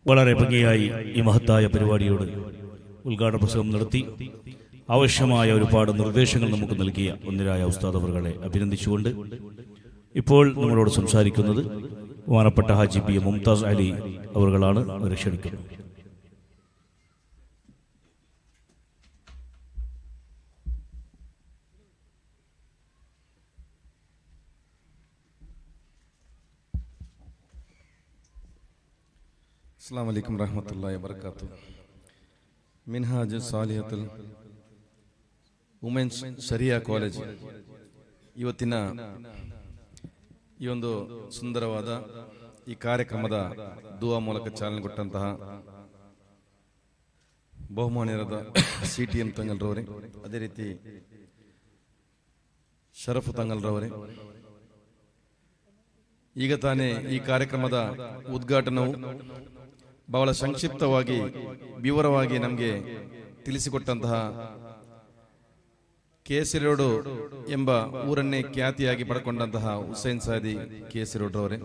വളരെ ഭംഗിയായി ഈ മഹത്തായ പരിപാടിയോട് ഉദ്ഘാടന പ്രസംഗം നടത്തി ആവശ്യമായ ഒരുപാട് നിർദ്ദേശങ്ങൾ നമുക്ക് നൽകിയ ഒന്നിരായ ഉസ്താദ് അവറുകളെ അഭിനന്ദിച്ചുകൊണ്ട് ഇപ്പോൾ നമ്മളോട് സംസാരിക്കുന്നത് ബഹുമാനപ്പെട്ട ഹാജി ബി എം മുംതാസ് അലി അവറുകളാണ് അവരെ ക്ഷണിക്കുന്നത് അസ്സാം വലൈക്കും വറഹമത്തല്ലാ വബർക്കാത്തു മിൻഹാജ് ಸಾಲಿಹತುಲ್ ವುಮೆನ್ಸ್ ಶರಿಯಾ ಕಾಲೇಜ್ ಇವತ್ತಿನ ಈ ಒಂದು ಸುಂದರವಾದ ಈ ಕಾರ್ಯಕ್ರಮದ ದುವಾ ಮೂಲಕ ಚಾಲನೆ ಕೊಟ್ಟಂತಹ ಬಹುಮಾನ್ಯರಾದ ಸಿ ಟಿ ಎಂ ತಂಗಲ್ರವರೇ ಅದೇ ರೀತಿ ಶರಫ್ ತಂಗಲ್ರವರೇ ಈಗ ತಾನೇ ಈ ಕಾರ್ಯಕ್ರಮದ ಉದ್ಘಾಟನವು ಬಹಳ ಸಂಕ್ಷಿಪ್ತವಾಗಿ ವಿವರವಾಗಿ ನಮಗೆ ತಿಳಿಸಿಕೊಟ್ಟಂತಹ ಕೇಸರಿರೋಡು ಎಂಬ ಊರನ್ನೇ ಖ್ಯಾತಿಯಾಗಿ ಪಡ್ಕೊಂಡಂತಹ ಹುಸೇನ್ ಸಾದಿ ಕೇಸರಿರೋಡ್ ಅವರೇ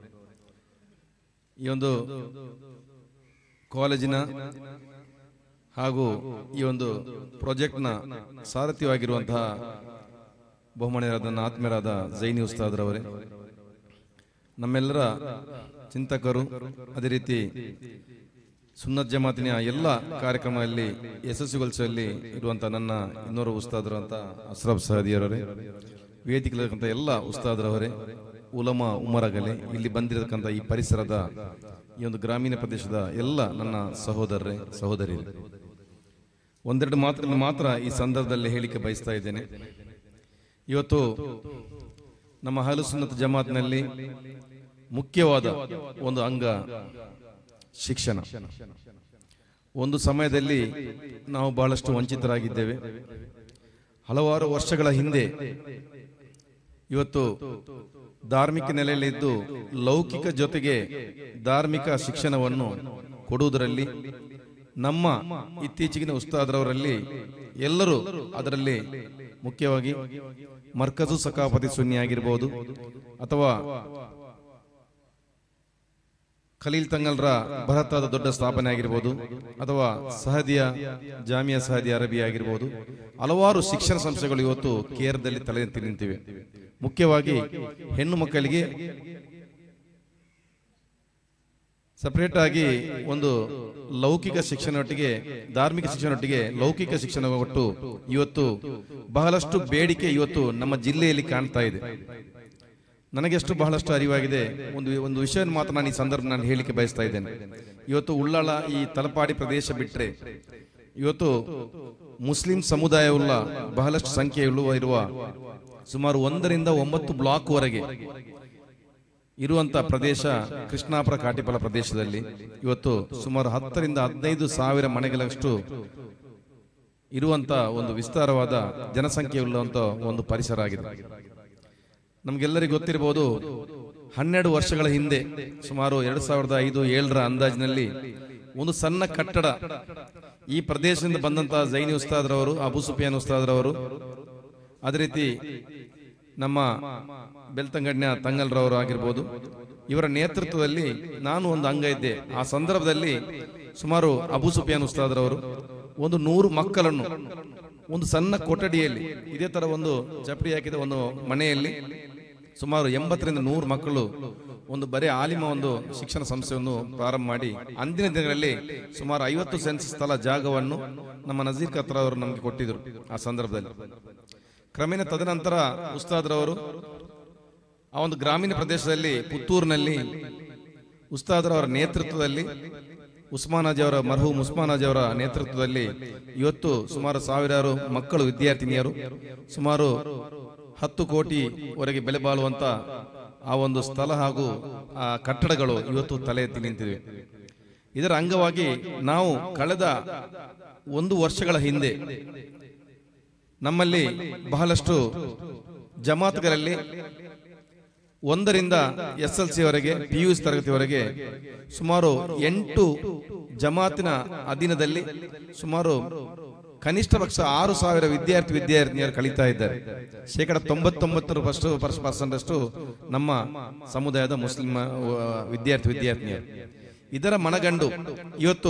ಈ ಒಂದು ಕಾಲೇಜಿನ ಹಾಗೂ ಈ ಒಂದು ಪ್ರಾಜೆಕ್ಟ್ನ ಸಾರಥ್ಯವಾಗಿರುವಂತಹ ಬಹುಮಾನ್ಯರಾದ ನನ್ನ ಆತ್ಮೀಯರಾದ ಜೈನಿ ಉಸ್ತಾದ್ರವರೇ ನಮ್ಮೆಲ್ಲರ ಚಿಂತಕರು ಅದೇ ರೀತಿ ಸುನ್ನತ್ ಜಮಾತಿನ ಎಲ್ಲ ಕಾರ್ಯಕ್ರಮದಲ್ಲಿ ಯಶಸ್ವಿಗೊಳಿಸುವಲ್ಲಿ ಇರುವಂತಹ ನನ್ನ ಇನ್ನೂರು ಉಸ್ತಾದರು ಅಂತ ಅಶ್ರಫ್ ಸಹದಿಯವರೇ ವೇದಿಕೆಯಲ್ಲಿರುವಂಥ ಎಲ್ಲ ಉಸ್ತಾದರವರೇ ಉಲಮಾ ಉಮರಗಲೆ ಇಲ್ಲಿ ಬಂದಿರತಕ್ಕಂಥ ಈ ಪರಿಸರದ ಈ ಒಂದು ಗ್ರಾಮೀಣ ಪ್ರದೇಶದ ಎಲ್ಲ ನನ್ನ ಸಹೋದರರೇ ಸಹೋದರಿಯರೇ ಒಂದೆರಡು ಮಾತ್ರ ಮಾತ್ರ ಈ ಸಂದರ್ಭದಲ್ಲಿ ಹೇಳಿಕೆ ಬಯಸ್ತಾ ಇದ್ದೇನೆ ಇವತ್ತು ನಮ್ಮ ಹಲು ಸುನ್ನತ್ ಜಮಾತ್ನಲ್ಲಿ ಮುಖ್ಯವಾದ ಒಂದು ಅಂಗ ಶಿಕ್ಷಣ ಒಂದು ಸಮಯದಲ್ಲಿ ನಾವು ಬಹಳಷ್ಟು ವಂಚಿತರಾಗಿದ್ದೇವೆ ಹಲವಾರು ವರ್ಷಗಳ ಹಿಂದೆ ಇವತ್ತು ಧಾರ್ಮಿಕ ನೆಲೆಯಲ್ಲಿದ್ದು ಲೌಕಿಕ ಜೊತೆಗೆ ಧಾರ್ಮಿಕ ಶಿಕ್ಷಣವನ್ನು ಕೊಡುವುದರಲ್ಲಿ ನಮ್ಮ ಇತ್ತೀಚೆಗಿನ ಉಸ್ತಾದ್ರವರಲ್ಲಿ ಎಲ್ಲರೂ ಅದರಲ್ಲಿ ಮುಖ್ಯವಾಗಿ ಮರ್ಕಜು ಸಕಾಪತಿ ಸುನ್ನಿ ಆಗಿರ್ಬೋದು ಅಥವಾ ಖಲೀಲ್ ತಂಗಲ್ರ ಭರತಾದ ದೊಡ್ಡ ಸ್ಥಾಪನೆ ಆಗಿರ್ಬೋದು ಅಥವಾ ಸಹದಿಯ ಜಾಮಿಯಾ ಸಹದಿ ಅರಬಿ ಆಗಿರ್ಬೋದು ಹಲವಾರು ಶಿಕ್ಷಣ ಸಂಸ್ಥೆಗಳು ಇವತ್ತು ಕೇರಳದಲ್ಲಿ ತಲೆ ಎತ್ತಿ ನಿಂತಿವೆ ಮುಖ್ಯವಾಗಿ ಹೆಣ್ಣು ಮಕ್ಕಳಿಗೆ ಸಪರೇಟ್ ಆಗಿ ಒಂದು ಲೌಕಿಕ ಶಿಕ್ಷಣೊಟ್ಟಿಗೆ ಧಾರ್ಮಿಕ ಶಿಕ್ಷಣೊಟ್ಟಿಗೆ ಲೌಕಿಕ ಶಿಕ್ಷಣ ಕೊಟ್ಟು ಇವತ್ತು ಬಹಳಷ್ಟು ಬೇಡಿಕೆ ಇವತ್ತು ನಮ್ಮ ಜಿಲ್ಲೆಯಲ್ಲಿ ಕಾಣ್ತಾ ಇದೆ ನನಗೆಷ್ಟು ಬಹಳಷ್ಟು ಅರಿವಾಗಿದೆ ಒಂದು ಒಂದು ವಿಷಯ ಮಾತ್ರ ನಾನು ಈ ಸಂದರ್ಭ ನಾನು ಹೇಳಿಕೆ ಬಯಸ್ತಾ ಇದ್ದೇನೆ ಇವತ್ತು ಉಳ್ಳಾಳ ಈ ತಲಪಾಡಿ ಪ್ರದೇಶ ಬಿಟ್ಟರೆ ಇವತ್ತು ಮುಸ್ಲಿಂ ಸಮುದಾಯವುಳ್ಳ ಬಹಳಷ್ಟು ಸಂಖ್ಯೆಯುಳ್ಳುವ ಇರುವ ಸುಮಾರು ಒಂದರಿಂದ ಒಂಬತ್ತು ಬ್ಲಾಕ್ ವರೆಗೆ ಇರುವಂತ ಪ್ರದೇಶ ಕೃಷ್ಣಾಪುರ ಕಾಟಿಪಲ ಪ್ರದೇಶದಲ್ಲಿ ಇವತ್ತು ಸುಮಾರು ಹತ್ತರಿಂದ ಹದಿನೈದು ಸಾವಿರ ಮನೆಗಳಷ್ಟು ಇರುವಂತ ಒಂದು ವಿಸ್ತಾರವಾದ ಜನಸಂಖ್ಯೆ ಉಳ್ಳಂತ ಒಂದು ಪರಿಸರ ಆಗಿದೆ ನಮ್ಗೆಲ್ಲರಿಗೂ ಗೊತ್ತಿರಬಹುದು ಹನ್ನೆರಡು ವರ್ಷಗಳ ಹಿಂದೆ ಸುಮಾರು ಎರಡ್ ಸಾವಿರದ ಐದು ಏಳರ ಅಂದಾಜಿನಲ್ಲಿ ಒಂದು ಸಣ್ಣ ಕಟ್ಟಡ ಈ ಪ್ರದೇಶದಿಂದ ಬಂದಂತಹ ಜೈನಿ ಉಸ್ತಾದ್ರವರು ಅಬು ಸುಫಿಯಾನ್ ಉಸ್ತಾದ್ರವರು ಅದೇ ರೀತಿ ನಮ್ಮ ಬೆಳ್ತಂಗಡ್ನ ತಂಗಲ್ರವರು ಆಗಿರ್ಬೋದು ಇವರ ನೇತೃತ್ವದಲ್ಲಿ ನಾನು ಒಂದು ಅಂಗ ಇದ್ದೆ ಆ ಸಂದರ್ಭದಲ್ಲಿ ಸುಮಾರು ಅಬು ಸುಫಿಯಾನ್ ಉಸ್ತಾದ್ರವರು ಒಂದು ನೂರು ಮಕ್ಕಳನ್ನು ಒಂದು ಸಣ್ಣ ಕೊಠಡಿಯಲ್ಲಿ ಇದೇ ತರ ಒಂದು ಚಪಡಿ ಹಾಕಿದ ಒಂದು ಮನೆಯಲ್ಲಿ ಸುಮಾರು ಎಂಬತ್ತರಿಂದ ನೂರು ಮಕ್ಕಳು ಒಂದು ಬರೀ ಆಲಿಮ ಒಂದು ಶಿಕ್ಷಣ ಸಂಸ್ಥೆಯನ್ನು ಪ್ರಾರಂಭ ಮಾಡಿ ಅಂದಿನ ದಿನಗಳಲ್ಲಿ ಸುಮಾರು ಐವತ್ತು ಸೆನ್ಸ್ ಸ್ಥಳ ಜಾಗವನ್ನು ನಮ್ಮ ನಜೀರ್ ಕತ್ರ ಅವರು ನಮಗೆ ಕೊಟ್ಟಿದ್ರು ಆ ಸಂದರ್ಭದಲ್ಲಿ ಕ್ರಮೇಣ ತದನಂತರ ಉಸ್ತಾದ್ರವರು ಆ ಒಂದು ಗ್ರಾಮೀಣ ಪ್ರದೇಶದಲ್ಲಿ ಪುತ್ತೂರಿನಲ್ಲಿ ಉಸ್ತಾದ್ರವರ ನೇತೃತ್ವದಲ್ಲಿ ಉಸ್ಮಾನಾಜಿ ಅವರ ಮರ್ಹೂಮ್ ಉಸ್ಮಾನಾಜಿ ಅವರ ನೇತೃತ್ವದಲ್ಲಿ ಇವತ್ತು ಸುಮಾರು ಸಾವಿರಾರು ಮಕ್ಕಳು ವಿದ್ಯಾರ್ಥಿನಿಯರು ಸುಮಾರು ಹತ್ತು ಕೋಟಿವರೆಗೆ ಬೆಲೆ ಬಾಳುವಂತ ಆ ಒಂದು ಸ್ಥಳ ಹಾಗೂ ಆ ಕಟ್ಟಡಗಳು ಇವತ್ತು ತಲೆ ಎತ್ತಿ ನಿಂತಿವೆ ಇದರ ಅಂಗವಾಗಿ ನಾವು ಕಳೆದ ಒಂದು ವರ್ಷಗಳ ಹಿಂದೆ ನಮ್ಮಲ್ಲಿ ಬಹಳಷ್ಟು ಜಮಾತ್ಗಳಲ್ಲಿ ಒಂದರಿಂದ ಎಸ್ ಎಲ್ ಸಿ ವರೆಗೆ ಪಿ ಯು ತರಗತಿವರೆಗೆ ಸುಮಾರು ಎಂಟು ಜಮಾತಿನ ಅಧೀನದಲ್ಲಿ ಸುಮಾರು ಕನಿಷ್ಠ ಪಕ್ಷ ಆರು ಸಾವಿರ ವಿದ್ಯಾರ್ಥಿ ವಿದ್ಯಾರ್ಥಿನಿಯರು ಕಲಿತಾ ಇದ್ದಾರೆ ಶೇಕಡ ತೊಂಬತ್ತೊಂಬತ್ತರ ಪರ್ಸೆಂಟ್ ಅಷ್ಟು ನಮ್ಮ ಸಮುದಾಯದ ಮುಸ್ಲಿಂ ಆ, ವಿದ್ಯಾರ್ಥಿ ವಿದ್ಯಾರ್ಥಿನಿಯರು ಇದರ ಮನಗಂಡು ಇವತ್ತು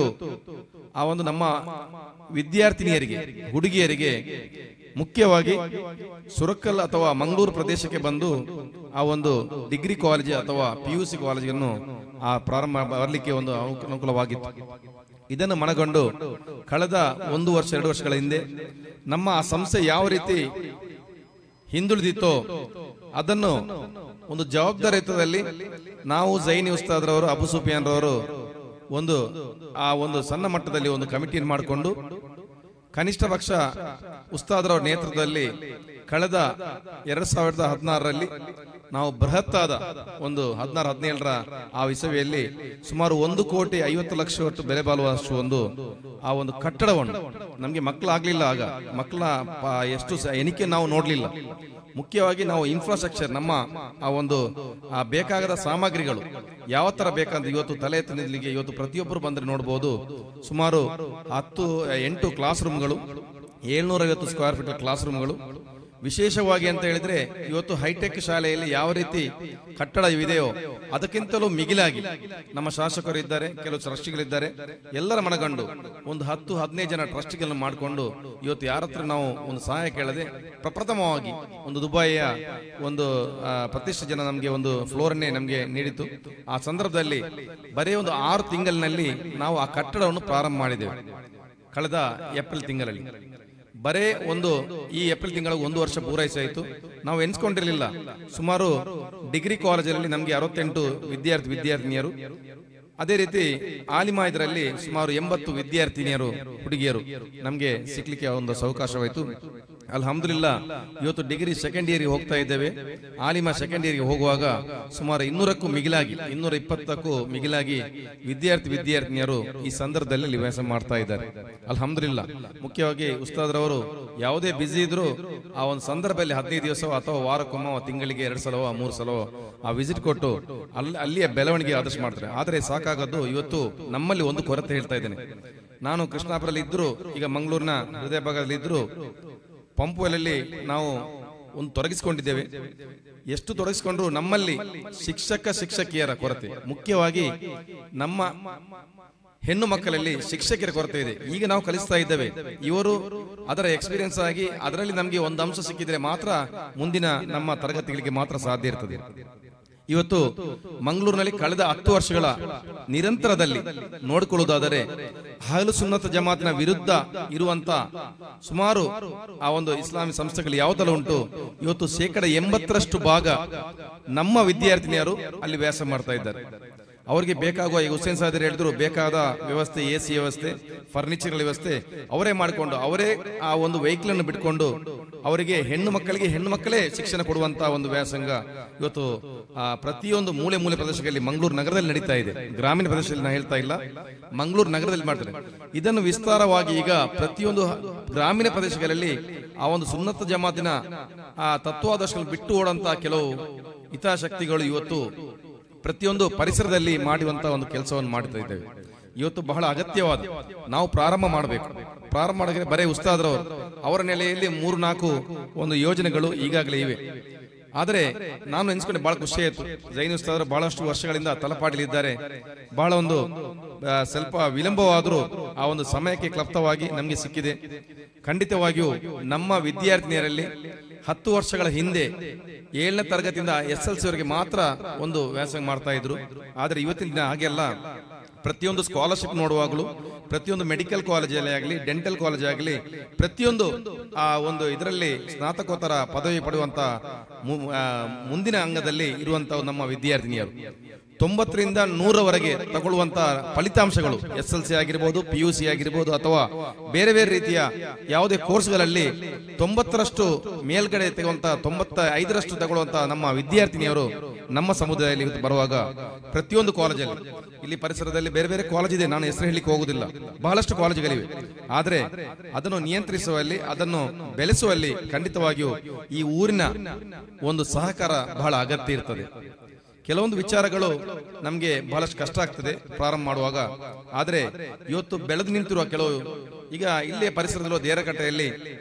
ಆ ಒಂದು ನಮ್ಮ ವಿದ್ಯಾರ್ಥಿನಿಯರಿಗೆ ಹುಡುಗಿಯರಿಗೆ ಮುಖ್ಯವಾಗಿ ಸುರಕ್ಕಲ್ ಅಥವಾ ಮಂಗಳೂರು ಪ್ರದೇಶಕ್ಕೆ ಬಂದು ಆ ಒಂದು ಡಿಗ್ರಿ ಕಾಲೇಜ್ ಅಥವಾ ಪಿ ಯು ಸಿ ಕಾಲೇಜನ್ನು ಆ ಪ್ರಾರಂಭ ಬರಲಿಕ್ಕೆ ಒಂದು ಅನುಕೂ- ಅನುಕೂಲವಾಗಿತ್ತು ಇದನ್ನು ಮನಗೊಂಡು ಕಳೆದ ಒಂದು ವರ್ಷ ಎರಡು ವರ್ಷಗಳ ಹಿಂದೆ ನಮ್ಮ ಆ ಸಂಸ್ಥೆ ಯಾವ ರೀತಿ ಹಿಂದುಳಿದಿತ್ತೋ ಅದನ್ನು ಒಂದು ಜವಾಬ್ದಾರಿಯುತದಲ್ಲಿ ನಾವು ಜೈನಿ ಉಸ್ತಾದ್ರವರು ಅಬು ಸುಫಿಯಾನ್ ರವರು ಒಂದು ಆ ಒಂದು ಸಣ್ಣ ಮಟ್ಟದಲ್ಲಿ ಒಂದು ಕಮಿಟಿಯನ್ನು ಮಾಡಿಕೊಂಡು ಕನಿಷ್ಠ ಪಕ್ಷ ಉಸ್ತಾದ್ರವರ ನೇತೃತ್ವದಲ್ಲಿ ಕಳೆದ ಎರಡ್ ಸಾವಿರದ ಹದಿನಾರರಲ್ಲಿ ನಾವು ಬೃಹತ್ತಾದ ಒಂದು ಹದಿನಾರು ಹದಿನೇಳರ ಆ ವಿಸವೆಯಲ್ಲಿ ಸುಮಾರು ಒಂದು ಕೋಟಿ ಐವತ್ತು ಲಕ್ಷ ಒಟ್ಟು ಬೆಲೆ ಬಾಳುವಷ್ಟು ಒಂದು ಆ ಒಂದು ಕಟ್ಟಡವನ್ನು ನಮಗೆ ಮಕ್ಕಳಾಗ್ಲಿಲ್ಲ ಆಗ ಮಕ್ಕಳ ಪ- ಎಷ್ಟು ಸ- ಎಣಿಕೆ ನಾವು ನೋಡ್ಲಿಲ್ಲ ಮುಖ್ಯವಾಗಿ ನಾವು ಇನ್ಫ್ರಾಸ್ಟ್ರಕ್ಚರ್ ನಮ್ಮ ಆ ಒಂದು ಆ ಬೇಕಾಗದ ಸಾಮಗ್ರಿಗಳು ಯಾವ ತರ ಬೇಕಂತ ಇವತ್ತು ತಲೆ ಎತ್ತಿ ನಿಲ್ಲಲಿಕ್ಕೆ ಇವತ್ತು ಪ್ರತಿಯೊಬ್ಬರು ಬಂದ್ರೆ ನೋಡಬಹುದು ಸುಮಾರು ಹತ್ತು ಎಂಟು ಕ್ಲಾಸ್ ರೂಮ್ಗಳು ಏಳ್ನೂರ ಐವತ್ತು ಸ್ಕ್ವೇರ್ ಫೀಟ್ ಕ್ಲಾಸ್ ರೂಮ್ಗಳು ವಿಶೇಷವಾಗಿ ಅಂತ ಹೇಳಿದ್ರೆ ಇವತ್ತು ಹೈಟೆಕ್ ಶಾಲೆಯಲ್ಲಿ ಯಾವ ರೀತಿ ಕಟ್ಟಡ ಇದೆಯೋ ಅದಕ್ಕಿಂತಲೂ ಮಿಗಿಲಾಗಿ ನಮ್ಮ ಶಾಸಕರು ಇದ್ದಾರೆ ಕೆಲವು ಟ್ರಸ್ಟಿಗಳಿದ್ದಾರೆ ಎಲ್ಲರ ಮನಗಂಡು ಒಂದು ಹತ್ತು ಹದಿನೈದು ಜನ ಟ್ರಸ್ಟಿಗಳನ್ನು ಮಾಡಿಕೊಂಡು ಇವತ್ತು ಯಾರ ಹತ್ರ ನಾವು ಒಂದು ಸಹಾಯ ಕೇಳದೆ ಪ್ರಪ್ರಥಮವಾಗಿ ಒಂದು ದುಬೈಯ ಒಂದು ಆ, ಪ್ರತಿಷ್ಠಿತ ಜನ ನಮಗೆ ಒಂದು ಫ್ಲೋರನ್ನೇ ನಮಗೆ ನೀಡಿತು ಆ ಸಂದರ್ಭದಲ್ಲಿ ಬರೀ ಒಂದು ಆರು ತಿಂಗಳಿನಲ್ಲಿ ನಾವು ಆ ಕಟ್ಟಡವನ್ನು ಪ್ರಾರಂಭ ಮಾಡಿದೆವು ಕಳೆದ ಏಪ್ರಿಲ್ ತಿಂಗಳಲ್ಲಿ ಬರೇ ಒಂದು ಈ ಏಪ್ರಿಲ್ ತಿಂಗಳ ಒಂದು ವರ್ಷ ಪೂರೈಸಾಯಿತು ನಾವು ಎನ್ಸ್ಕೊಂಡಿರ್ಲಿಲ್ಲ ಸುಮಾರು ಡಿಗ್ರಿ ಕಾಲೇಜಲ್ಲಿ ನಮಗೆ ಅರವತ್ತೆಂಟು ವಿದ್ಯಾರ್ಥಿ ವಿದ್ಯಾರ್ಥಿನಿಯರು ಅದೇ ರೀತಿ ಆಲಿಮಾ ಇದರಲ್ಲಿ ಸುಮಾರು ಎಂಬತ್ತು ವಿದ್ಯಾರ್ಥಿನಿಯರು ಹುಡುಗಿಯರು ನಮಗೆ ಸಿಕ್ಲಿಕ್ಕೆ ಒಂದು ಅವಕಾಶವಾಯಿತು ಅಲ್ಹಮ್ದುಲಿಲ್ಲ ಇವತ್ತು ಡಿಗ್ರಿ ಸೆಕೆಂಡ್ ಇಯರ್ಗೆ ಹೋಗ್ತಾ ಇದ್ದೇವೆ ಆಲಿಮಾ ಸೆಕೆಂಡ್ ಇಯರ್ಗೆ ಹೋಗುವಾಗ ಸುಮಾರು ಇನ್ನೂರಕ್ಕೂ ಮಿಗಿಲಾಗಿ ಇನ್ನೂರ ಇಪ್ಪತ್ತಕ್ಕೂ ಮಿಗಿಲಾಗಿ ವಿದ್ಯಾರ್ಥಿ ವಿದ್ಯಾರ್ಥಿನಿಯರು ಈ ಸಂದರ್ಭದಲ್ಲಿ ನಿವಾಸ ಮಾಡ್ತಾ ಇದ್ದಾರೆ ಅಲ್ಹಮ್ದುಲಿಲ್ಲ ಮುಖ್ಯವಾಗಿ ಉಸ್ತಾದ್ರವರು ಯಾವುದೇ ಬ್ಯುಸಿ ಇದ್ರು ಆ ಒಂದು ಸಂದರ್ಭದಲ್ಲಿ ಹದಿನೈದು ದಿವಸ ಅಥವಾ ವಾರಕ್ಕೊಮ್ಮೆ ತಿಂಗಳಿಗೆ ಎರಡು ಸಲವೋ ಮೂರು ಸಲವೋ ಆ ವಿಸಿಟ್ ಕೊಟ್ಟು ಅಲ್ಲಿ ಅಲ್ಲಿಯ ಬೆಳವಣಿಗೆ ಆದರ್ಶ ಮಾಡ್ತಾರೆ ಆದರೆ ಸಾಕಾಗದ್ದು ಇವತ್ತು ನಮ್ಮಲ್ಲಿ ಒಂದು ಕೊರತೆ ಹೇಳ್ತಾ ಇದ್ದೇನೆ ನಾನು ಕೃಷ್ಣಾಪುರಲ್ಲಿ ಇದ್ರು ಈಗ ಮಂಗಳೂರಿನ ಹೃದಯ ಭಾಗದಲ್ಲಿ ಇದ್ರು ಪಂಪುವಲಲ್ಲಿ ನಾವು ಒಂದು ತೊಡಗಿಸಿಕೊಂಡಿದ್ದೇವೆ ಎಷ್ಟು ತೊಡಗಿಸಿಕೊಂಡ್ರು ನಮ್ಮಲ್ಲಿ ಶಿಕ್ಷಕ ಶಿಕ್ಷಕಿಯರ ಕೊರತೆ ಮುಖ್ಯವಾಗಿ ನಮ್ಮ ಹೆಣ್ಣು ಮಕ್ಕಳಲ್ಲಿ ಶಿಕ್ಷಕರ ಕೊರತೆ ಇದೆ ಈಗ ನಾವು ಕಲಿಸ್ತಾ ಇದ್ದೇವೆ ಇವರು ಅದರ ಎಕ್ಸ್ಪೀರಿಯನ್ಸ್ ಆಗಿ ಅದರಲ್ಲಿ ನಮಗೆ ಒಂದು ಅಂಶ ಸಿಕ್ಕಿದ್ರೆ ಮಾತ್ರ ಮುಂದಿನ ನಮ್ಮ ತರಗತಿಗಳಿಗೆ ಮಾತ್ರ ಸಾಧ್ಯ ಇರ್ತದೆ ಇವತ್ತು ಮಂಗಳೂರಿನಲ್ಲಿ ಕಳೆದ ಹತ್ತು ವರ್ಷಗಳ ನಿರಂತರದಲ್ಲಿ ನೋಡಿಕೊಳ್ಳುವುದಾದರೆ ಹಗಲು ಸುನ್ನತ ಜಮಾತಿನ ವಿರುದ್ಧ ಇರುವಂತ ಸುಮಾರು ಆ ಒಂದು ಇಸ್ಲಾಮಿ ಸಂಸ್ಥೆಗಳು ಯಾವುದೆಲ್ಲ ಉಂಟು ಇವತ್ತು ಶೇಕಡ ಎಂಬತ್ತರಷ್ಟು ಭಾಗ ನಮ್ಮ ವಿದ್ಯಾರ್ಥಿನಿಯರು ಅಲ್ಲಿ ವ್ಯಾಸ ಮಾಡ್ತಾ ಇದ್ದಾರೆ ಅವರಿಗೆ ಬೇಕಾಗುವ ಈಗ ಹುಸೇನ್ ಸಾದರ್ ಹೇಳಿದ್ರು ಬೇಕಾದ ವ್ಯವಸ್ಥೆ ಎ ಸಿ ವ್ಯವಸ್ಥೆ ಫರ್ನಿಚರ್ ವ್ಯವಸ್ಥೆ ಅವರೇ ಮಾಡಿಕೊಂಡು ಅವರೇ ಆ ಒಂದು ವೆಹಿಕಲ್ ಅನ್ನು ಬಿಟ್ಕೊಂಡು ಅವರಿಗೆ ಹೆಣ್ಣು ಮಕ್ಕಳಿಗೆ ಹೆಣ್ಣು ಮಕ್ಕಳೇ ಶಿಕ್ಷಣ ಕೊಡುವಂತ ಒಂದು ವ್ಯಾಸಂಗ ಇವತ್ತು ಆ ಪ್ರತಿಯೊಂದು ಮೂಲೆ ಮೂಲೆ ಪ್ರದೇಶಗಳಲ್ಲಿ ಮಂಗಳೂರು ನಗರದಲ್ಲಿ ನಡೀತಾ ಇದೆ ಗ್ರಾಮೀಣ ಪ್ರದೇಶದಲ್ಲಿ ನಾನು ಹೇಳ್ತಾ ಇಲ್ಲ ಮಂಗಳೂರು ನಗರದಲ್ಲಿ ಮಾಡ್ತಾರೆ ಇದನ್ನು ವಿಸ್ತಾರವಾಗಿ ಈಗ ಪ್ರತಿಯೊಂದು ಹ- ಗ್ರಾಮೀಣ ಪ್ರದೇಶಗಳಲ್ಲಿ ಆ ಒಂದು ಸುನ್ನತ ಜಮಾತಿನ ಆ ತತ್ವಾದರ್ಶಗಳನ್ನು ಬಿಟ್ಟು ಓಡಂತ ಕೆಲವು ಹಿತಾಸಕ್ತಿಗಳು ಇವತ್ತು ಪ್ರತಿಯೊಂದು ಪರಿಸರದಲ್ಲಿ ಮಾಡುವಂತ ಒಂದು ಕೆಲಸವನ್ನು ಮಾಡ್ತಾ ಇದ್ದೇವೆ ಇವತ್ತು ಬಹಳ ಅಗತ್ಯವಾದ ನಾವು ಪ್ರಾರಂಭ ಮಾಡಬೇಕು ಪ್ರಾರಂಭ ಮಾಡಿದ್ರೆ ಬರೇ ಉಸ್ತಾದ್ರವರು ಅವರ ನೆಲೆಯಲ್ಲಿ ಮೂರು ನಾಲ್ಕು ಒಂದು ಯೋಜನೆಗಳು ಈಗಾಗಲೇ ಇವೆ ಆದರೆ ನಾನು ಎನ್ಸ್ಕೊಂಡೆ ಬಹಳ ಖುಷಿ ಆಯ್ತು ಜೈನ್ ಉಸ್ತಾದರು ಬಹಳಷ್ಟು ವರ್ಷಗಳಿಂದ ತಲಪಾಡಿಲಿದ್ದಾರೆ ಬಹಳ ಒಂದು ಆ, ಸ್ವಲ್ಪ ವಿಳಂಬವಾದರೂ ಆ ಒಂದು ಸಮಯಕ್ಕೆ ಕ್ಲಪ್ತವಾಗಿ ನಮಗೆ ಸಿಕ್ಕಿದೆ ಖಂಡಿತವಾಗಿಯೂ ನಮ್ಮ ವಿದ್ಯಾರ್ಥಿನಿಯರಲ್ಲಿ ಹತ್ತು ವರ್ಷಗಳ ಹಿಂದೆ ಏಳನೇ ತರಗತಿಯಿಂದ ಎಸ್ ಎಲ್ ಸಿ ವರೆಗೆ ಮಾತ್ರ ಒಂದು ವ್ಯಾಸಂಗ ಮಾಡ್ತಾ ಇದ್ರು ಆದ್ರೆ ಇವತ್ತಿನ ದಿನ ಹಾಗೆಲ್ಲ ಪ್ರತಿಯೊಂದು ಸ್ಕಾಲರ್ಶಿಪ್ ನೋಡುವಾಗಲೂ ಪ್ರತಿಯೊಂದು ಮೆಡಿಕಲ್ ಕಾಲೇಜಲ್ಲಿ ಆಗಲಿ ಡೆಂಟಲ್ ಕಾಲೇಜ್ ಆಗಲಿ ಪ್ರತಿಯೊಂದು ಆ ಒಂದು ಇದರಲ್ಲಿ ಸ್ನಾತಕೋತ್ತರ ಪದವಿ ಪಡೆಯುವಂತ ಮು- ಆ, ಮುಂದಿನ ಅಂಗದಲ್ಲಿ ಇರುವಂತ ನಮ್ಮ ವಿದ್ಯಾರ್ಥಿನಿಯರು ತೊಂಬತ್ತರಿಂದ ನೂರವರೆಗೆ ತಗೊಳ್ಳುವಂತ ಫಲಿತಾಂಶಗಳು ಎಸ್ ಎಲ್ ಸಿ ಆಗಿರ್ಬೋದು ಪಿ ಯು ಸಿ ಆಗಿರ್ಬೋದು ಅಥವಾ ಬೇರೆ ಬೇರೆ ರೀತಿಯ ಯಾವುದೇ ಕೋರ್ಸ್ಗಳಲ್ಲಿ ತೊಂಬತ್ತರಷ್ಟು ಮೇಲ್ಗಡೆ ತೆಗುವಂತ ತೊಂಬತ್ತ ಐದರಷ್ಟು ತಗೊಳ್ಳುವಂತ ನಮ್ಮ ವಿದ್ಯಾರ್ಥಿನಿಯರು ನಮ್ಮ ಸಮುದಾಯದಲ್ಲಿ ಇವತ್ತು ಬರುವಾಗ ಪ್ರತಿಯೊಂದು ಕಾಲೇಜಲ್ಲಿ ಇಲ್ಲಿ ಪರಿಸರದಲ್ಲಿ ಬೇರೆ ಬೇರೆ ಕಾಲೇಜ್ ಇದೆ ನಾನು ಹೆಸರು ಹೇಳಲಿಕ್ಕೆ ಹೋಗುದಿಲ್ಲ ಬಹಳಷ್ಟು ಕಾಲೇಜುಗಳಿವೆ ಆದರೆ ಅದನ್ನು ನಿಯಂತ್ರಿಸುವಲ್ಲಿ ಅದನ್ನು ಬೆಳೆಸುವಲ್ಲಿ ಖಂಡಿತವಾಗಿಯೂ ಈ ಊರಿನ ಒಂದು ಸಹಕಾರ ಬಹಳ ಅಗತ್ಯ ಇರ್ತದೆ ಕೆಲವೊಂದು ವಿಚಾರಗಳು ನಮಗೆ ಬಹಳಷ್ಟು ಕಷ್ಟ ಆಗ್ತದೆ ಪ್ರಾರಂಭ ಮಾಡುವಾಗ ಆದ್ರೆ ಇವತ್ತು ಬೆಳೆದು ನಿಂತಿರುವ ಕೆಲವು ಈಗ ಇಲ್ಲೇ ಪರಿಸರದಲ್ಲಿರುವ ದೇರಕಟ್ಟೆಯಲ್ಲಿ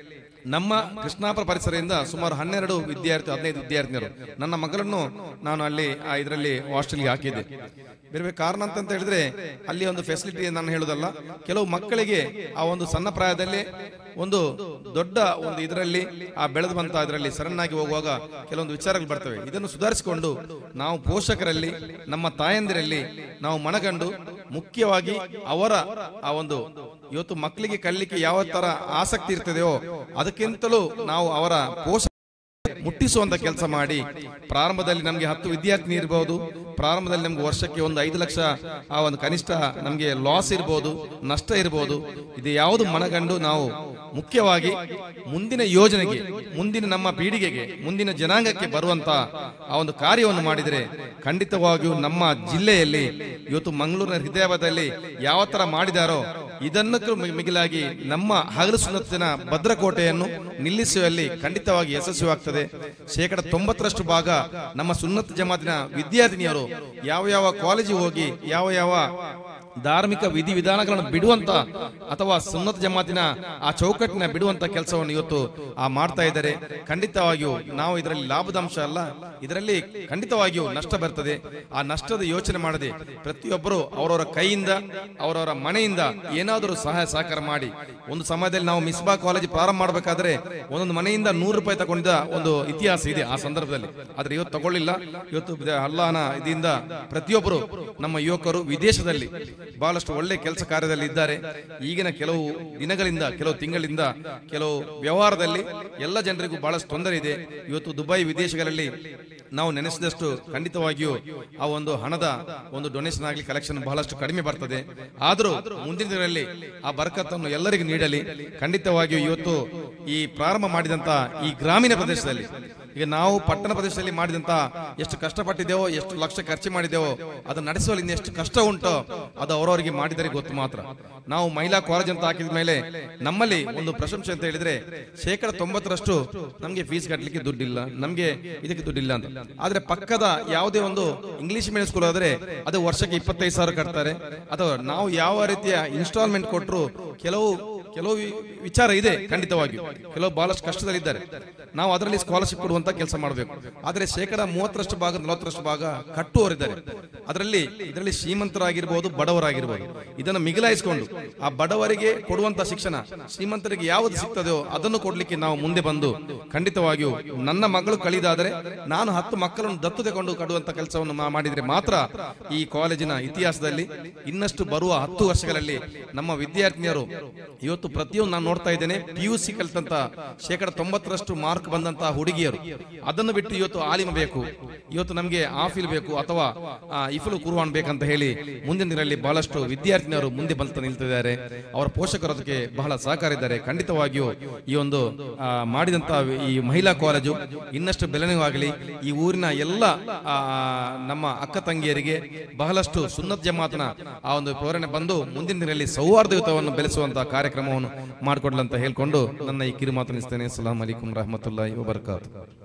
ನಮ್ಮ ಕೃಷ್ಣಾಪುರ ಪರಿಸರದಿಂದ ಸುಮಾರು ಹನ್ನೆರಡು ವಿದ್ಯಾರ್ಥಿ ಹದಿನೈದು ವಿದ್ಯಾರ್ಥಿನಿಯರು ನನ್ನ ಮಗಳನ್ನು ನಾನು ಅಲ್ಲಿ ಆ ಇದರಲ್ಲಿ ಹಾಸ್ಟೆಲ್ಗೆ ಹಾಕಿದ್ದೆ ಬೇರೆ ಬೇರೆ ಕಾರಣ ಅಂತ ಹೇಳಿದ್ರೆ ಅಲ್ಲಿ ಒಂದು ಫೆಸಿಲಿಟಿ ನಾನು ಹೇಳುದಲ್ಲ ಕೆಲವು ಮಕ್ಕಳಿಗೆ ಆ ಒಂದು ಸಣ್ಣ ಪ್ರಾಯದಲ್ಲಿ ಒಂದು ದೊಡ್ಡ ಒಂದು ಇದರಲ್ಲಿ ಆ ಬೆಳೆದು ಬಂತ ಇದರಲ್ಲಿ ಸಡನ್ ಆಗಿ ಹೋಗುವಾಗ ಕೆಲವೊಂದು ವಿಚಾರಗಳು ಬರ್ತವೆ ಇದನ್ನು ಸುಧಾರಿಸಿಕೊಂಡು ನಾವು ಪೋಷಕರಲ್ಲಿ ನಮ್ಮ ತಾಯಂದಿರಲ್ಲಿ ನಾವು ಮನಗಂಡು ಮುಖ್ಯವಾಗಿ ಅವರ ಆ ಒಂದು ಇವತ್ತು ಮಕ್ಕಳಿಗೆ ಕಲಿಲಿಕ್ಕೆ ಯಾವ ತರ ಆಸಕ್ತಿ ಇರ್ತದೆಯೋ ಅದಕ್ಕಿಂತಲೂ ನಾವು ಅವರ ಪೋಷಕ ಮುಟ್ಟಿಸುವಂತ ಕೆಲಸ ಮಾಡಿ ಪ್ರಾರಂಭದಲ್ಲಿ ನಮಗೆ ಹತ್ತು ವಿದ್ಯಾರ್ಥಿನಿ ಇರಬಹುದು ಪ್ರಾರಂಭದಲ್ಲಿ ನಮ್ಗೆ ವರ್ಷಕ್ಕೆ ಒಂದು ಐದು ಲಕ್ಷ ಆ ಒಂದು ಕನಿಷ್ಠ ನಮಗೆ ಲಾಸ್ ಇರಬಹುದು ನಷ್ಟ ಇರಬಹುದು ಇದು ಯಾವುದು ಮನಗಂಡು ನಾವು ಮುಖ್ಯವಾಗಿ ಮುಂದಿನ ಯೋಜನೆಗೆ ಮುಂದಿನ ನಮ್ಮ ಪೀಳಿಗೆಗೆ ಮುಂದಿನ ಜನಾಂಗಕ್ಕೆ ಬರುವಂತ ಆ ಒಂದು ಕಾರ್ಯವನ್ನು ಮಾಡಿದರೆ ಖಂಡಿತವಾಗಿಯೂ ನಮ್ಮ ಜಿಲ್ಲೆಯಲ್ಲಿ ಇವತ್ತು ಮಂಗಳೂರಿನ ಹೃದಯದಲ್ಲಿ ಯಾವ ತರ ಮಾಡಿದಾರೋ ಇದನ್ನಕ್ಕೂ ಮಿ- ಮಿಗಿಲಾಗಿ ನಮ್ಮ ಹಗಲು ಸುನ್ನತಿನ ಭದ್ರಕೋಟೆಯನ್ನು ನಿಲ್ಲಿಸುವಲ್ಲಿ ಖಂಡಿತವಾಗಿ ಯಶಸ್ವಿಯಾಗ್ತದೆ ಶೇಕಡ ತೊಂಬತ್ತರಷ್ಟು ಭಾಗ ನಮ್ಮ ಸುನ್ನತ್ ಜಮಾತಿನ ವಿದ್ಯಾರ್ಥಿನಿಯರು ಯಾವ ಯಾವ ಕಾಲೇಜಿಗೆ ಹೋಗಿ ಯಾವ ಯಾವ ಧಾರ್ಮಿಕ ವಿಧಿವಿಧಾನಗಳನ್ನು ಬಿಡುವಂತ ಅಥವಾ ಸುನ್ನತ್ ಜಮಾತಿನ ಆ ಚೌಕಟ್ಟಿನ ಬಿಡುವಂತ ಕೆಲಸವನ್ನು ಇವತ್ತು ಆ ಮಾಡ್ತಾ ಇದ್ದಾರೆ ಖಂಡಿತವಾಗಿಯೂ ನಾವು ಇದರಲ್ಲಿ ಲಾಭದಾಂಶ ಅಲ್ಲ ಇದರಲ್ಲಿ ಖಂಡಿತವಾಗಿಯೂ ನಷ್ಟ ಬರ್ತದೆ ಆ ನಷ್ಟದ ಯೋಚನೆ ಮಾಡದೆ ಪ್ರತಿಯೊಬ್ಬರು ಅವರವರ ಕೈಯಿಂದ ಅವರವರ ಮನೆಯಿಂದ ಏನಾದರೂ ಸಹಾಯ ಸಹಕಾರ ಮಾಡಿ ಒಂದು ಸಮಯದಲ್ಲಿ ನಾವು ಮಿಸ್ಬಾ ಕಾಲೇಜ್ ಪ್ರಾರಂಭ ಮಾಡಬೇಕಾದ್ರೆ ಒಂದೊಂದು ಮನೆಯಿಂದ ನೂರು ರೂಪಾಯಿ ತಗೊಂಡ ಒಂದು ಇತಿಹಾಸ ಇದೆ ಆ ಸಂದರ್ಭದಲ್ಲಿ ಆದ್ರೆ ಇವತ್ತು ತಗೊಳ್ಳಿಲ್ಲ ಇವತ್ತು ಬ- ಅಲ್ಲಾಹನ ಇದರಿಂದ ಪ್ರತಿಯೊಬ್ಬರು ನಮ್ಮ ಯುವಕರು ವಿದೇಶದಲ್ಲಿ ಬಹಳಷ್ಟು ಒಳ್ಳೆ ಕೆಲಸ ಕಾರ್ಯದಲ್ಲಿ ಇದ್ದಾರೆ ಈಗಿನ ಕೆಲವು ದಿನಗಳಿಂದ ಕೆಲವು ತಿಂಗಳಿಂದ ಕೆಲವು ವ್ಯವಹಾರದಲ್ಲಿ ಎಲ್ಲ ಜನರಿಗೂ ಬಹಳಷ್ಟು ತೊಂದರೆ ಇದೆ ಇವತ್ತು ದುಬೈ ವಿದೇಶಗಳಲ್ಲಿ ನಾವು ನೆನೆಸಿದಷ್ಟು ಖಂಡಿತವಾಗಿಯೂ ಆ ಒಂದು ಹಣದ ಒಂದು ಡೊನೇಷನ್ ಆಗಲಿ ಕಲೆಕ್ಷನ್ ಬಹಳಷ್ಟು ಕಡಿಮೆ ಬರ್ತದೆ ಆದರೂ ಮುಂದಿನ ದಿನಗಳಲ್ಲಿ ಆ ಬರಕತ್ತನ್ನು ಎಲ್ಲರಿಗೂ ನೀಡಲಿ ಖಂಡಿತವಾಗಿಯೂ ಇವತ್ತು ಈ ಪ್ರಾರಂಭ ಮಾಡಿದಂತ ಈ ಗ್ರಾಮೀಣ ಪ್ರದೇಶದಲ್ಲಿ ಈಗ ನಾವು ಪಟ್ಟಣ ಪ್ರದೇಶದಲ್ಲಿ ಮಾಡಿದಂತ ಎಷ್ಟು ಕಷ್ಟಪಟ್ಟಿದ್ದೇವೋ ಎಷ್ಟು ಲಕ್ಷ ಖರ್ಚು ಮಾಡಿದ್ದೇವೋ ಅದನ್ನು ನಡೆಸುವಲ್ಲಿ ಇನ್ನು ಎಷ್ಟು ಕಷ್ಟ ಉಂಟೋ ಅದು ಅವರವರಿಗೆ ಮಾಡಿದರೆ ಗೊತ್ತು ಮಾತ್ರ ನಾವು ಮಹಿಳಾ ಕಾಲೇಜ್ ಅಂತ ಹಾಕಿದ ಮೇಲೆ ನಮ್ಮಲ್ಲಿ ಒಂದು ಪ್ರಶಂಸೆ ಅಂತ ಹೇಳಿದ್ರೆ ಶೇಕಡ ತೊಂಬತ್ತರಷ್ಟು ನಮಗೆ ಫೀಸ್ ಕಟ್ಟಲಿಕ್ಕೆ ದುಡ್ಡಿಲ್ಲ ನಮಗೆ ಇದಕ್ಕೆ ದುಡ್ಡಿಲ್ಲ ಅಂತ ಆದ್ರೆ ಪಕ್ಕದ ಯಾವುದೇ ಒಂದು ಇಂಗ್ಲಿಷ್ ಮೀಡಿಯಂ ಸ್ಕೂಲ್ ಆದ್ರೆ ಅದು ವರ್ಷಕ್ಕೆ ಇಪ್ಪತ್ತೈದು ಸಾವಿರ ಕಟ್ತಾರೆ ಅಥವಾ ನಾವು ಯಾವ ರೀತಿಯ ಇನ್ಸ್ಟಾಲ್ಮೆಂಟ್ ಕೊಟ್ಟರು ಕೆಲವು ಕೆಲವು ವಿ- ವಿಚಾರ ಇದೆ ಖಂಡಿತವಾಗಿಯೂ ಕೆಲವು ಬಹಳಷ್ಟು ಕಷ್ಟದಲ್ಲಿದ್ದಾರೆ ನಾವು ಅದರಲ್ಲಿ ಸ್ಕಾಲರ್ಶಿಪ್ ಕೊಡುವಂತ ಕೆಲಸ ಮಾಡಬೇಕು ಆದ್ರೆ ಶೇಕಡ ಮೂವತ್ತರಷ್ಟು ಭಾಗ ನಲವತ್ತರಷ್ಟು ಭಾಗ ಕಟ್ಟುವವರಿದ್ದಾರೆ ಅದರಲ್ಲಿ ಇದರಲ್ಲಿ ಶ್ರೀಮಂತರಾಗಿರ್ಬೋದು ಬಡವರಾಗಿರ್ಬೋದು ಇದನ್ನು ಮಿಗಿಲಾಯಿಸಿಕೊಂಡು ಆ ಬಡವರಿಗೆ ಕೊಡುವಂತ ಶಿಕ್ಷಣ ಶ್ರೀಮಂತರಿಗೆ ಯಾವುದು ಸಿಗ್ತದೆಯೋ ಅದನ್ನು ಕೊಡ್ಲಿಕ್ಕೆ ನಾವು ಮುಂದೆ ಬಂದು ಖಂಡಿತವಾಗಿಯೂ ನನ್ನ ಮಗಳು ಕಲಿದಾದರೆ ನಾನು ಹತ್ತು ಮಕ್ಕಳನ್ನು ದತ್ತು ತಗೊಂಡು ಕಡುವಂತ ಕೆಲಸವನ್ನು ಮಾ- ಮಾಡಿದ್ರೆ ಮಾತ್ರ ಈ ಕಾಲೇಜಿನ ಇತಿಹಾಸದಲ್ಲಿ ಇನ್ನಷ್ಟು ಬರುವ ಹತ್ತು ವರ್ಷಗಳಲ್ಲಿ ನಮ್ಮ ವಿದ್ಯಾರ್ಥಿನಿಯರು ಇವತ್ತು ಪ್ರತಿಯೊಂದು ನಾನು ನೋಡ್ತಾ ಇದ್ದೇನೆ ಪಿ ಯು ಸಿ ಕಲಿತಂತ ಶೇಕಡ ತೊಂಬತ್ತರಷ್ಟು ಮಾರ್ಕ್ ಬಂದಂತ ಹುಡುಗಿಯರು ಅದನ್ನು ಬಿಟ್ಟು ಇವತ್ತು ಆಲಿಮ ಬೇಕು ಇವತ್ತು ನಮಗೆ ಆಫಿಲ್ ಬೇಕು ಅಥವಾ ಆ, ಇಫುಲು ಕುರ್ವಾನ್ ಬೇಕಂತ ಹೇಳಿ ಮುಂದಿನ ದಿನದಲ್ಲಿ ಬಹಳಷ್ಟು ವಿದ್ಯಾರ್ಥಿನಿಯರು ಮುಂದೆ ಬಂತ ನಿಲ್ತಿದ್ದಾರೆ ಅವರ ಪೋಷಕರು ಅದಕ್ಕೆ ಬಹಳ ಸಹಕಾರ ಇದ್ದಾರೆ ಖಂಡಿತವಾಗಿಯೂ ಈ ಒಂದು ಆ, ಮಾಡಿದಂತ ಈ ಮಹಿಳಾ ಕಾಲೇಜು ಇನ್ನಷ್ಟು ಬೆಳವಣಿಗೆಯಾಗಲಿ ಈ ಊರಿನ ಎಲ್ಲ ಆ, ನಮ್ಮ ಅಕ್ಕ ತಂಗಿಯರಿಗೆ ಬಹಳಷ್ಟು ಸುನ್ನತ್ ಜಮಾತ್ನ ಆ ಒಂದು ಪ್ರೇರಣೆ ಬಂದು ಮುಂದಿನ ದಿನದಲ್ಲಿ ಸೌಹಾರ್ದಯುತವನ್ನು ಬೆಳೆಸುವಂತಹ ಕಾರ್ಯಕ್ರಮವನ್ನು ಮಾಡಿಕೊಡ್ಲಂತ ಹೇಳ್ಕೊಂಡು ನನ್ನ ಈ ಕಿರು ಮಾತು ನಿಲ್ಲಿಸ್ತೇನೆ ಅಸ್ಸಲಾಂ ಅಲೈಕುಂ ರಹಮತುಲ್ಲಾಹಿ ವಬರ್ಕಾತು